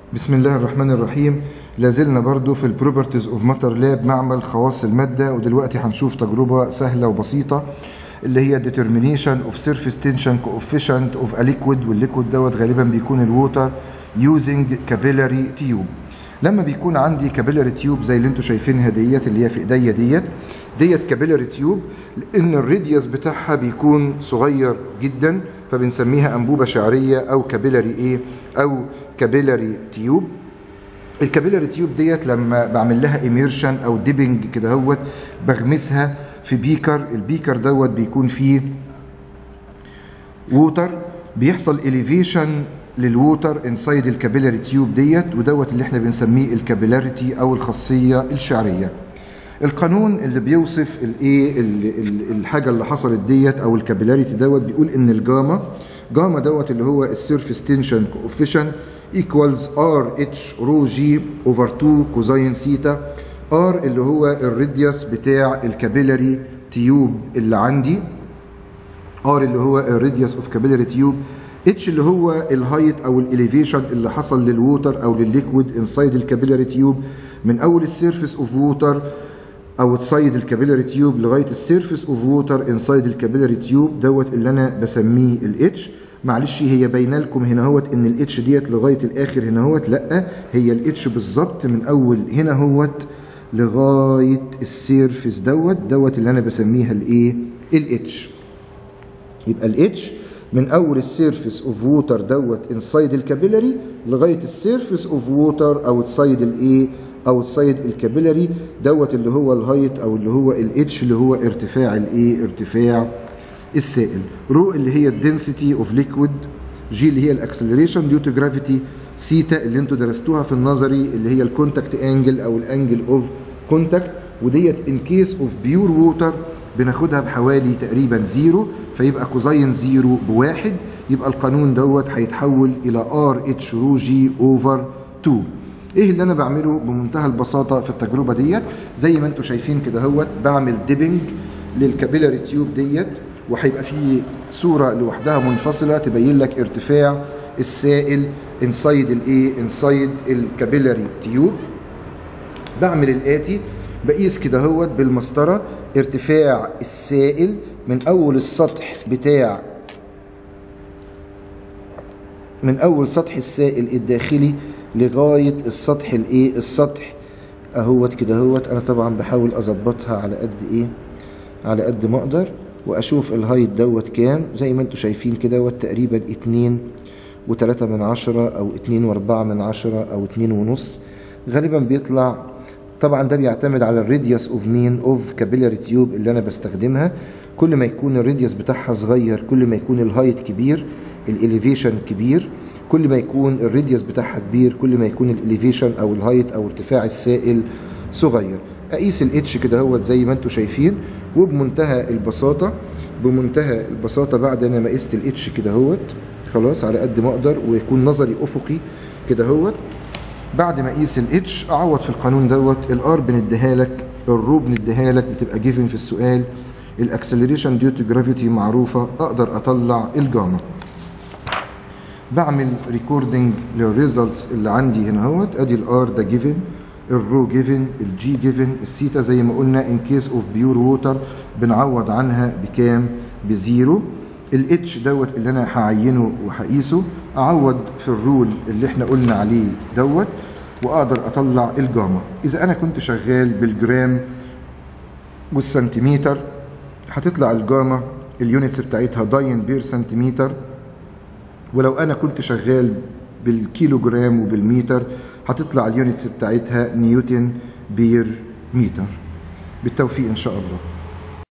بسم الله الرحمن الرحيم لازلنا برضو في البروبرتيز اوف ماتر لاب معمل خواص المادة ودلوقتي هنشوف تجربة سهلة وبسيطة اللي هي determination of surface tension coefficient of a liquid والليكويد دوت غالبا بيكون الووتر using capillary tube لما بيكون عندي كابيلاري تيوب زي اللي انتم شايفينها ديت اللي هي في ايديا ديت ديت كابيلاري تيوب لان الراديوس بتاعها بيكون صغير جدا فبنسميها انبوبه شعريه او كابيلاري ايه او كابيلاري تيوب الكابيلاري تيوب ديت لما بعمل لها ايميرشن او ديبنج كده هوت بغمسها في بيكر البيكر دوت بيكون فيه ووتر بيحصل اليفيشن للووتر انسايد الكابيلاري تيوب ديت ودوت اللي احنا بنسميه الكابيلاريتي او الخاصيه الشعريه القانون اللي بيوصف الايه الحاجه اللي حصلت ديت او الكابيلاريتي دوت بيقول ان الجاما جاما دوت اللي هو السيرفيس تنشن كوفيشن ايكوالز ار اتش رو جي اوفر 2 كوزاين سيتا ار اللي هو الراديوس بتاع الكابيلاري تيوب اللي عندي ار اللي هو الراديوس اوف كابيلاري تيوب اتش اللي هو الهايت او الاليفيشن اللي حصل للووتر او للليكويد انسايد الكابيلاري تيوب من اول السيرفيس اوف ووتر اوتسايد الكابيلاري تيوب لغايه السيرفيس اوف ووتر انسايد الكابيلاري تيوب دوت اللي انا بسميه الاتش معلش هي باينه لكم هنا هوت ان الاتش ديت لغايه الاخر هنا هوت لا هي الاتش بالظبط من اول هنا هوت لغايه السيرفيس دوت دوت اللي انا بسميها الايه الاتش يبقى الاتش من اول السيرفيس اوف ووتر دوت انسايد الكابيلاري لغايه السيرفيس اوف ووتر اوتسايد الايه اوتسايد الكابيلاري دوت اللي هو الهايت او اللي هو الاتش اللي هو ارتفاع الايه ارتفاع السائل رو اللي هي الدنسيتي اوف ليكويد جي اللي هي الاكسلريشن ديو تو جرافيتي سيتا اللي انتوا درستوها في النظري اللي هي الكونتاكت انجل او الانجل اوف كونتاكت وديت ان كيس اوف بيور ووتر بناخدها بحوالي تقريبا زيرو فيبقى كوزين زيرو بواحد يبقى القانون دوت هيتحول الى ار اتش رو جي اوفر 2 ايه اللي انا بعمله بمنتهى البساطه في التجربه ديت زي ما انتم شايفين كده اهوت بعمل ديبنج للكابيلاري تيوب ديت وهيبقى في صوره لوحدها منفصله تبين لك ارتفاع السائل انسايد الايه انسايد الكابيلاري تيوب بعمل الاتي بقيس كده اهوت بالمسطره ارتفاع السائل من اول السطح بتاع من اول سطح السائل الداخلي لغايه السطح الايه السطح اهوت كده اهوت انا طبعا بحاول اظبطها على قد ايه على قد ما اقدر واشوف الهايت دوت كام زي ما انتم شايفين كده دوت تقريبا اتنين وتلاتة من عشرة او اتنين واربعة من عشرة او اتنين ونص غالبا بيطلع طبعا ده بيعتمد على الراديوس اوف مين اوف كابيلاري تيوب اللي انا بستخدمها كل ما يكون الراديوس بتاعها صغير كل ما يكون الهايت كبير الاليفيشن كبير كل ما يكون الراديوس بتاعها كبير كل ما يكون الاليفيشن او الهايت او ارتفاع السائل صغير اقيس الاتش كده هوت زي ما انتم شايفين وبمنتهى البساطه بمنتهى البساطه بعد انا ما قست الاتش كده هوت خلاص على قد ما اقدر ويكون نظري افقي كده هوت بعد ما اقيس الاتش اعوض في القانون دوت الار بنديها لك الرو بنديها لك بتبقى جيفن في السؤال الاكسلريشن ديو تو جرافيتي معروفه اقدر اطلع الجاما بعمل ريكوردنج للريزلتس اللي عندي هنا اهوت ادي الار ده جيفن الرو جيفن الجي جيفن السيتا زي ما قلنا ان كيس اوف بيور ووتر بنعوض عنها بكام بزيرو الاتش دوت اللي انا هعينه وهقيسه اعوض في الرول اللي احنا قلنا عليه دوت واقدر اطلع الجاما اذا انا كنت شغال بالجرام والسنتيمتر هتطلع الجاما اليونتس بتاعتها داين بير سنتيمتر ولو انا كنت شغال بالكيلو جرام وبالمتر هتطلع اليونتس بتاعتها نيوتن بير متر بالتوفيق ان شاء الله